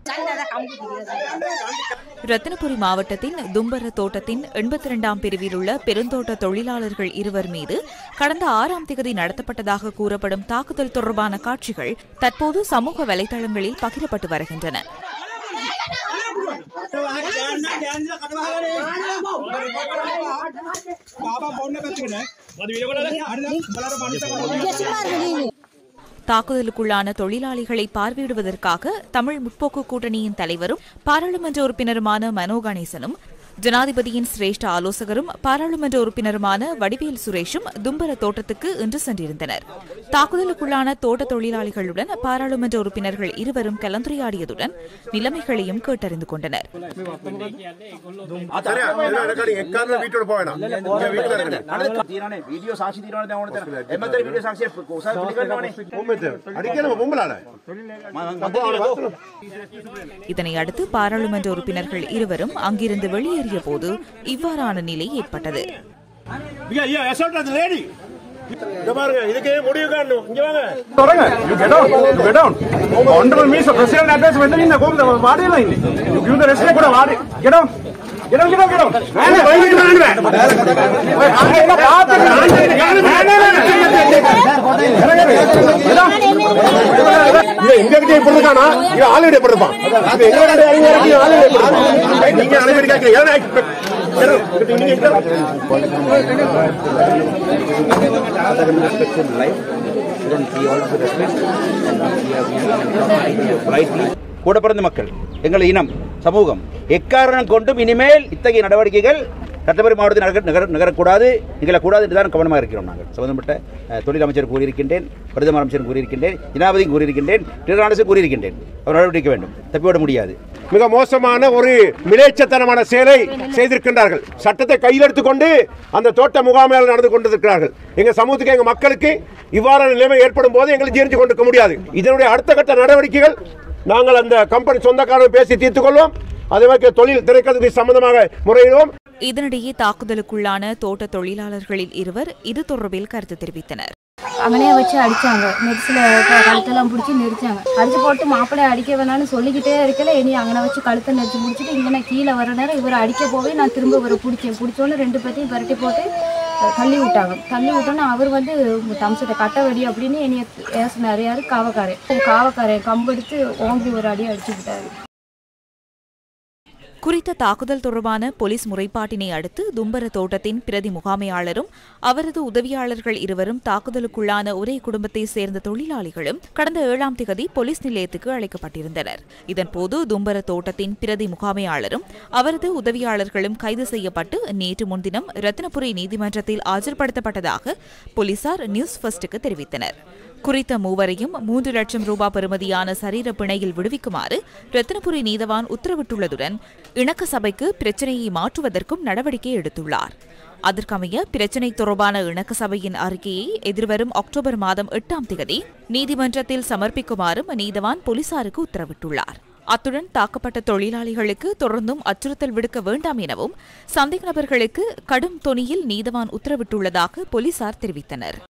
ரத்தினபுரி மாவட்டத்தின் தும்பர தோட்டத்தின் எண்பத்தி இரண்டாம் பிரிவில் உள்ள பெருந்தோட்ட தொழிலாளர்கள் இருவர் மீது கடந்த ஆறாம் திகதி நடத்தப்பட்டதாக கூறப்படும் தாக்குதல் தொடர்பான காட்சிகள் தற்போது சமூக வலைதளங்களில் பகிரப்பட்டு வருகின்றன தாக்குதலுக்குள்ளான தொழிலாளிகளை பார்வையிடுவதற்காக தமிழ் முற்போக்கு கூட்டணியின் தலைவரும் பாராளுமன்ற உறுப்பினருமான மனோ கணேசனும் ஜனாதிபதியின் சிரேஷ்ட ஆலோசகரும் பாராளுமன்ற உறுப்பினருமான வடிவேல் சுரேஷும் தும்பர தோட்டத்துக்கு இன்று சென்றிருந்தனர் தாக்குதலுக்குள்ளான தோட்ட தொழிலாளிகளுடன் பாராளுமன்ற உறுப்பினர்கள் இருவரும் கலந்துரையாடியதுடன் நிலைமைகளையும் கேட்டறிந்து கொண்டனர் එක්කාරල විට පෝයන තියෙනනේ වීඩියෝ සාක්ෂි තියෙනවනේ දැන් ඕන තැන. එමෙතන වීඩියෝ සාක්ෂිය කොසල් පිළිගන්නවනේ. අඩිකනම බොම්බලාන இதனை அடுத்து பாராளுமன்ற உறுப்பினர்கள் இருவரும் அங்கிருந்து வெளியேறிய போது இவ்வாறான நிலை ஏற்பட்டது பாருங்க இதுக்கே முடிவு காணும் இங்க வாங்க தொடங்க you get down you get down honorable minister president address when in the home the body line you give the respect கூட வாடி get down get down get down get down வேணே வைக்கிட்டு வேணே இது எங்க கிட்ட எப்படி இருக்கானா இது ஆளுடைய எப்படி இருப்பான் இது எங்க கிட்ட இறங்கி இறங்கி ஆளுடைய எப்படி இருப்பான் நீங்க அனுமதி கேட்கல ஏன்னா நீங்க கூட பிறந்த மக்கள் எங்கள் இனம் சமூகம் எக்காரணம் கொண்டும் இனிமேல் இத்தகைய நடவடிக்கைகள் சட்டப்பேரவை மாவட்டத்தில் நகர நகர நகரக்கூடாது நிகழக்கூடாது என்று தான் கவனமாக இருக்கிறோம் நாங்கள் சம்பந்தப்பட்ட அஹ், தொழில் அமைச்சர் கூறியிருக்கின்றேன் பிரதம அமைச்சர் கூறியிருக்கின்றேன் ஜனாபதியும் கூறியிருக்கின்றேன் திருநாடு கூறியிருக்கின்றேன் அவர் நடவடிக்கை வேண்டும் தப்பிவிட முடியாது மிக மோசமான ஒரு மிலேச்சத்தனமான செயலை செய்திருக்கின்றார்கள் சட்டத்தை கையில் எடுத்துக்கொண்டு அந்த தோட்ட முகாமையாளர் நடந்து கொண்டிருக்கிறார்கள் எங்க சமூகத்துக்கு எங்க மக்களுக்கு இவ்வாறான நிலைமை ஏற்படும் போது எங்களுக்கு ஜீர்ணித்து கொண்டிருக்க முடியாது இதனுடைய அடுத்த கட்ட நடவடிக்கைகள் நாங்கள் அந்த கம்பெனி சொந்தக்காரர் பேசி தீர்த்துக் கொள்வோம் அதே மாதிரி தொழில் திரைக்கதை சம்பந்தமாக முறையிடுவோம் இதனிடையே தாக்குதலுக்குள்ளான தோட்ட தொழிலாளர்களில் இருவர் இது தொடர்பில் கருத்து தெரிவித்தனர் அவனையே வச்சு அடிச்சாங்க நெரிசில் கழுத்தெல்லாம் பிடிச்சி நெரிச்சாங்க அடிச்சு போட்டு மாப்பிள்ளை அடிக்க வேணாம்னு சொல்லிக்கிட்டே இருக்கல இனி அங்கே வச்சு கழுத்தை நெரிச்சு முடிச்சுட்டு இங்கே நான் கீழே வர நேரம் இவரை அடிக்க போவே நான் திரும்ப இவரை பிடிச்சேன் பிடிச்சோன்னு ரெண்டு பேர்த்தையும் பரட்டி போட்டு அஹ், தள்ளி விட்டாங்க தள்ளி விட்டோன்னே அவர் வந்து தம்சத்தை கட்ட வெடி அப்படின்னு என்னைய ஏசினார் யாரு காவக்காரன் காவக்காரன் கம்பெடுத்து ஓங்கி ஒரு அடி அடிச்சு விட்டாரு குறித்த தாக்குதல் தொடர்பான போலீஸ் முறைப்பாட்டினை அடுத்து தும்பர தோட்டத்தின் பிரதி முகாமையாளரும் அவரது உதவியாளர்கள் இருவரும் தாக்குதலுக்குள்ளான ஒரே குடும்பத்தை சேர்ந்த தொழிலாளிகளும் கடந்த ஏழாம் திகதி போலீஸ் நிலையத்துக்கு அழைக்கப்பட்டிருந்தனர் இதன்போது தும்பர தோட்டத்தின் பிரதி முகாமையாளரும் அவரது உதவியாளர்களும் கைது செய்யப்பட்டு நேற்று முன்தினம் ரத்தினபுரி நீதிமன்றத்தில் ஆஜர்படுத்தப்பட்டதாக போலீசார் நியூஸ் ஃபர்ஸ்டுக்கு தெரிவித்தனர் குறித்த மூவரையும் மூன்று லட்சம் ரூபாய் பெறுமதியான சரீர பிணையில் விடுவிக்குமாறு ரத்தினபுரி நீதவான் உத்தரவிட்டுள்ளதுடன் இணக்க சபைக்கு பிரச்சினையை மாற்றுவதற்கும் நடவடிக்கை எடுத்துள்ளார் அதற்கமைய பிரச்சினை தொடர்பான இணக்க சபையின் அறிக்கையை எதிர்வரும் அக்டோபர் மாதம் எட்டாம் தேதி நீதிமன்றத்தில் சமர்ப்பிக்குமாறும் நீதவான் போலீசாருக்கு உத்தரவிட்டுள்ளார் அத்துடன் தாக்கப்பட்ட தொழிலாளிகளுக்கு தொடர்ந்தும் அச்சுறுத்தல் விடுக்க வேண்டாம் எனவும் சந்தேக நபர்களுக்கு கடும் தொனியில் நீதவான் உத்தரவிட்டுள்ளதாக போலீசார் தெரிவித்தனர்